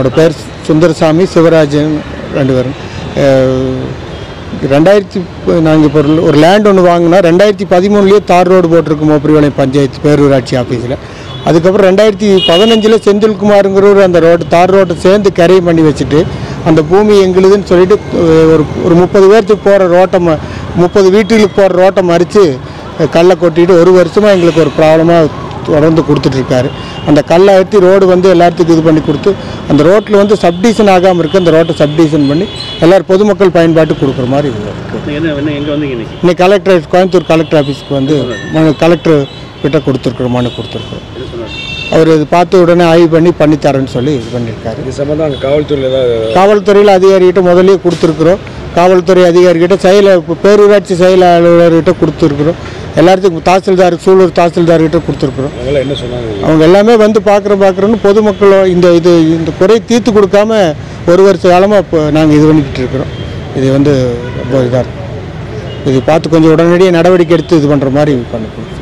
என்னோட பேர் சுந்தரசாமி சிவராஜன் ரெண்டு பேரும் அஹ், ரெண்டாயிரத்தி நாங்கள் இப்போ ஒரு- ஒரு லேண்ட் ஒன்று வாங்கினா ரெண்டாயிரத்தி பதிமூணுலேயே தார் ரோடு போட்டிருக்கு மோப்பரிவாளையம் பஞ்சாயத்து பேரூராட்சி ஆஃபீஸில் அதுக்கப்புறம் ரெண்டாயிரத்தி பதினஞ்சில் செந்தில்குமாருங்கிறவர் அந்த ரோடு தார் ரோட்டை சேர்ந்து கரையை பண்ணி வச்சுட்டு அந்த பூமி எங்களுதுன்னு சொல்லிட்டு அஹ், ஒரு ஒரு முப்பது பேர்த்துக்கு போகிற ரோட்டை ம முப்பது வீட்டுகளுக்கு போகிற ரோட்டை மறித்து கல்லை கொட்டிட்டு ஒரு வருஷமாக எங்களுக்கு ஒரு ப்ராப்ளமாக தொடர்ந்து கொடுத்துட்ருக்காரு அந்த கல்லை அழுத்தி ரோடு வந்து எல்லாத்துக்கும் இது பண்ணி கொடுத்து அந்த ரோட்டில் வந்து சப்டிஷன் ஆகாமல் இருக்குது அந்த ரோட்டை சப்டிஷன் பண்ணி எல்லாரும் பொதுமக்கள் பயன்பாட்டுக்கு கொடுக்குற மாதிரி இது இருக்குது என்ன என்ன எங்கே வந்தீங்க இன்னைக்கு இன்னைக்கு கலெக்டர் கோயம்புத்தூர் கலெக்டர் ஆஃபீஸ்க்கு வந்து மனு கலெக்டர் கிட்ட கொடுத்துருக்குறோம் மனு கொடுத்துருக்குறோம் என்ன சொன்னார் அவர் இது பார்த்து உடனே ஆய்வு பண்ணி பண்ணித்தரேன்னு சொல்லி இது பண்ணியிருக்காரு இது சம்பந்தம் அங்கே காவல்துறையில் ஏதாவது காவல்துறையில் அதிகாரிகிட்ட முதல்லயே கொடுத்துருக்குறோம் காவல்துறை அதிகாரிகிட்ட செயல பேரூராட்சி செயல் அலுவலர்கிட்ட கொடுத்துருக்குறோம் எல்லாத்துக்கும் தாசில்தார் சூலூர் தாசில்தார்கிட்ட கொடுத்துருக்குறோம் அவங்களாம் என்ன சொன்னாங்க அவங்க எல்லாமே வந்து பார்க்குறோம் பார்க்குறோன்னு பொதுமக்கள் இந்த இது இந்த குறை தீர்த்து கொடுக்காம ஒரு வருஷ காலமாக இப்போ நாங்கள் இது பண்ணிக்கிட்டு இருக்கிறோம் இது வந்து ரொம்ப இதாக இது பார்த்து கொஞ்சம் உடனடியாக நடவடிக்கை எடுத்து இது பண்ணுற மாதிரி பண்ணிக்கணும்